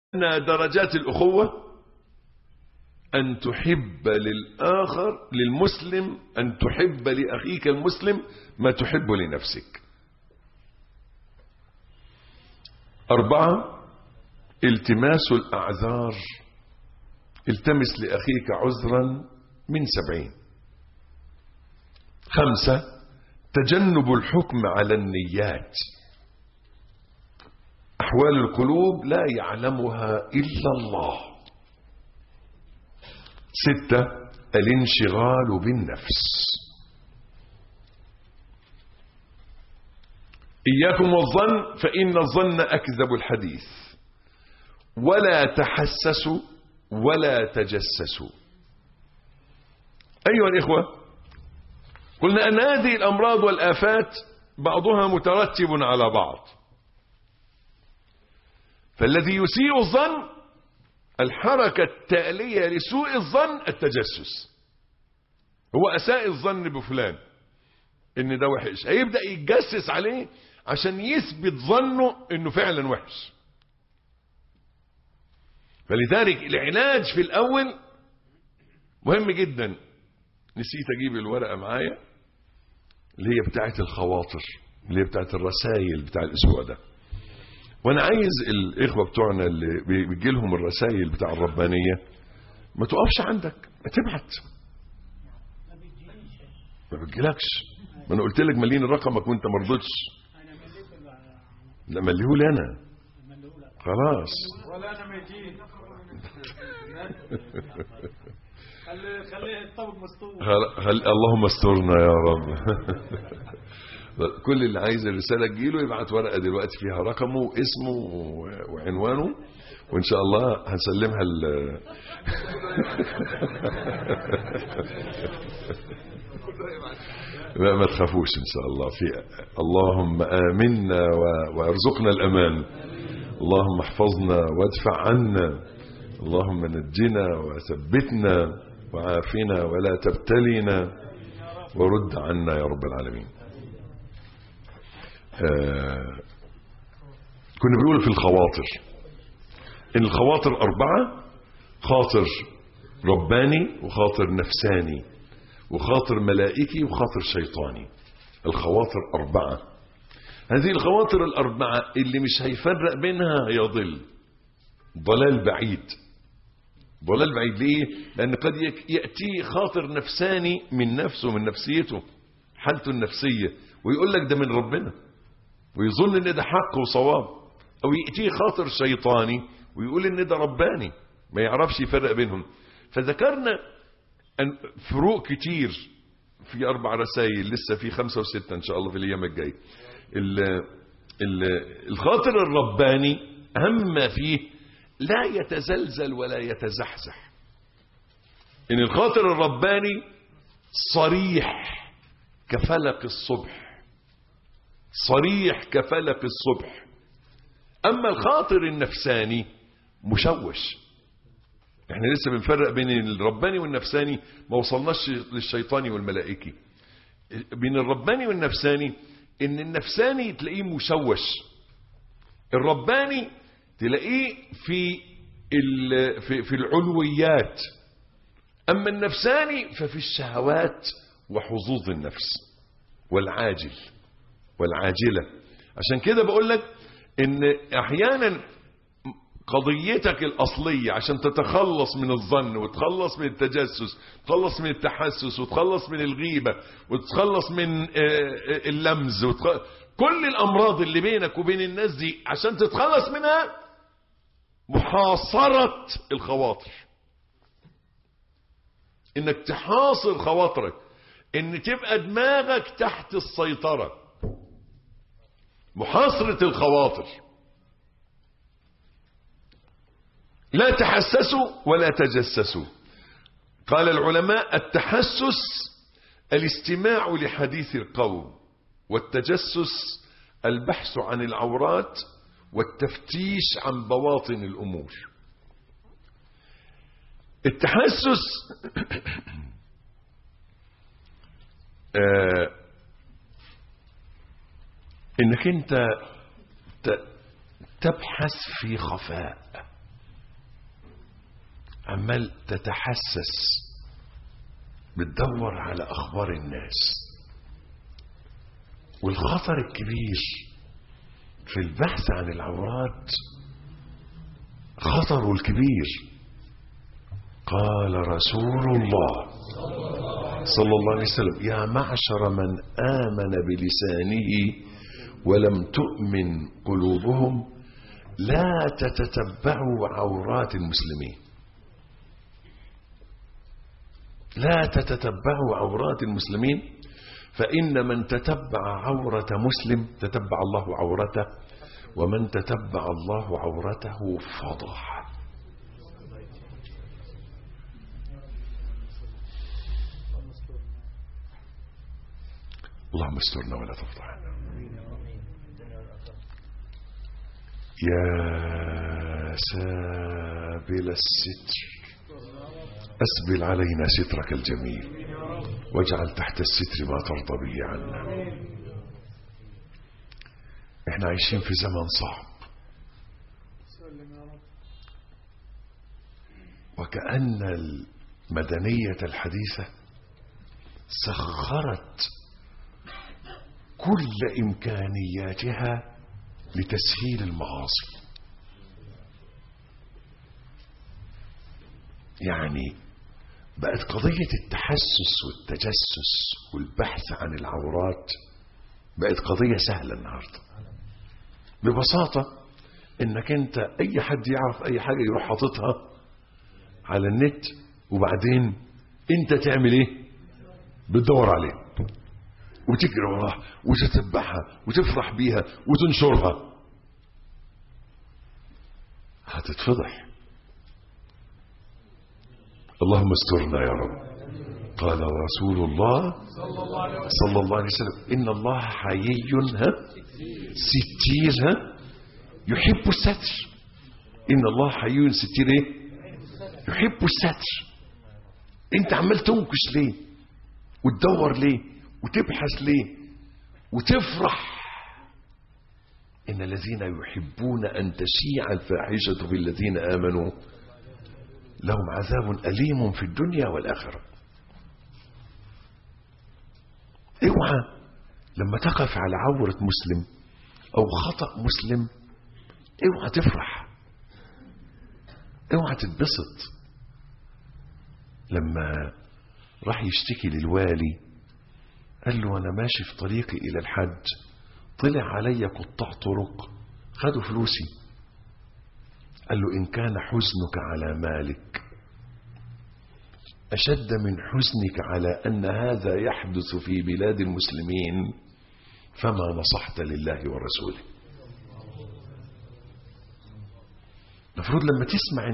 أن درجات الأخوة أن تحب للآخر للمسلم أن تحب لأخيك المسلم ما تحب لنفسك أربعة التماس الأعذار التمس لأخيك عذرا من سبعين خمسة تجنب الحكم على النيات أحوال القلوب لا يعلمها إلا الله ستة الانشغال بالنفس إياكم والظن فإن الظن أكذب الحديث ولا تحسسوا ولا تجسسوا أيها الإخوة قلنا أن هذه الأمراض والآفات بعضها مترتب على بعض فالذي يسيء الظن الحركة التالية لسوء الظن التجسس هو أساء الظن بفلان إن ده وحش هيبدأ يتجسس عليه عشان يثبت ظنه إنه فعلا وحش فلذلك العلاج في الأول مهم جدا نسيت أجيب الورقة معايا اللي هي بتاعة الخواطر اللي هي بتاعة الرسائل بتاع الأسبوع ده وانا عايز الاخوه بتوعنا اللي بيجي لهم الرسائل بتاع الربانيه ما تقفش عندك ما تبعت ما بتجيلكش ما انا قلت لك مليني رقمك وانت ما رضيتش لا مليه لي انا خلاص ولا انا ميتين خلي خليه الطبق مستور خل... خل... اللهم استرنا يا رب كل اللي عايز الرسالة تجيله يبعت ورقة دلوقتي فيها رقمه واسمه وعنوانه وإن شاء الله هنسلمها ل لا ما تخافوش إن شاء الله في اللهم آمنا وارزقنا الأمان اللهم احفظنا وادفع عنا اللهم نجنا وثبتنا وعافنا ولا تبتلينا ورد عنا يا رب العالمين آه كنا بنقول في الخواطر ان الخواطر اربعة خاطر رباني وخاطر نفساني وخاطر ملائكي وخاطر شيطاني الخواطر اربعة هذه الخواطر الاربعة اللي مش هيفرق بينها يضل ضلال بعيد ضلال بعيد ليه لان قد يأتي خاطر نفساني من نفسه من نفسيته حالته النفسية ويقول لك ده من ربنا ويظن ان ده حق وصواب او يأتيه خاطر شيطاني ويقول ان ده رباني ما يعرفش يفرق بينهم فذكرنا أن فروق كتير في اربع رسائل لسه في خمسة وستة ان شاء الله في الايام الجاية الخاطر الرباني اهم ما فيه لا يتزلزل ولا يتزحزح ان الخاطر الرباني صريح كفلق الصبح صريح كفلق الصبح أما الخاطر النفساني مشوش احنا لسه بنفرق بين الرباني والنفساني ما وصلناش للشيطاني والملائكي بين الرباني والنفساني ان النفساني تلاقيه مشوش الرباني تلاقيه في في في العلويات اما النفساني ففي الشهوات وحظوظ النفس والعاجل والعاجلة عشان كده بقول لك ان احيانا قضيتك الاصلية عشان تتخلص من الظن وتخلص من التجسس وتخلص من التحسس وتخلص من الغيبة وتخلص من اللمز وتخلص كل الامراض اللي بينك وبين الناس دي عشان تتخلص منها محاصرة الخواطر انك تحاصر خواطرك ان تبقى دماغك تحت السيطرة محاصرة الخواطر لا تحسسوا ولا تجسسوا قال العلماء التحسس الاستماع لحديث القوم والتجسس البحث عن العورات والتفتيش عن بواطن الأمور التحسس آه انك انت تبحث في خفاء عمال تتحسس بتدور على اخبار الناس والخطر الكبير في البحث عن العورات خطره الكبير قال رسول الله صلى الله عليه وسلم يا معشر من آمن بلسانه ولم تؤمن قلوبهم لا تتتبعوا عورات المسلمين لا تتتبعوا عورات المسلمين فإن من تتبع عورة مسلم تتبع الله عورته ومن تتبع الله عورته فضح اللهم استرنا ولا تفضحنا يا سابل الستر أسبل علينا سترك الجميل واجعل تحت الستر ما ترضى به عنا احنا عايشين في زمن صعب وكأن المدنية الحديثة سخرت كل إمكانياتها لتسهيل المعاصي يعني بقت قضية التحسس والتجسس والبحث عن العورات بقت قضية سهلة النهاردة ببساطة انك انت اي حد يعرف اي حاجة يروح حاططها على النت وبعدين انت تعمل ايه بتدور عليه وتجري وراها وتتبعها وتفرح بيها وتنشرها هتتفضح اللهم استرنا يا رب قال رسول الله صلى الله عليه وسلم إن الله حيي ها ستير ها يحب الستر إن الله حيي ستير إيه يحب الستر أنت عمال تنكش ليه وتدور ليه وتبحث ليه وتفرح إن الذين يحبون أن تشيع الفاحشة بالذين آمنوا لهم عذاب أليم في الدنيا والآخرة اوعى لما تقف على عورة مسلم أو خطأ مسلم اوعى تفرح اوعى تتبسط لما راح يشتكي للوالي قال له أنا ماشي في طريقي إلى الحج طلع علي قطاع طرق خدوا فلوسي قال له إن كان حزنك على مالك أشد من حزنك على أن هذا يحدث في بلاد المسلمين فما نصحت لله ورسوله المفروض لما تسمع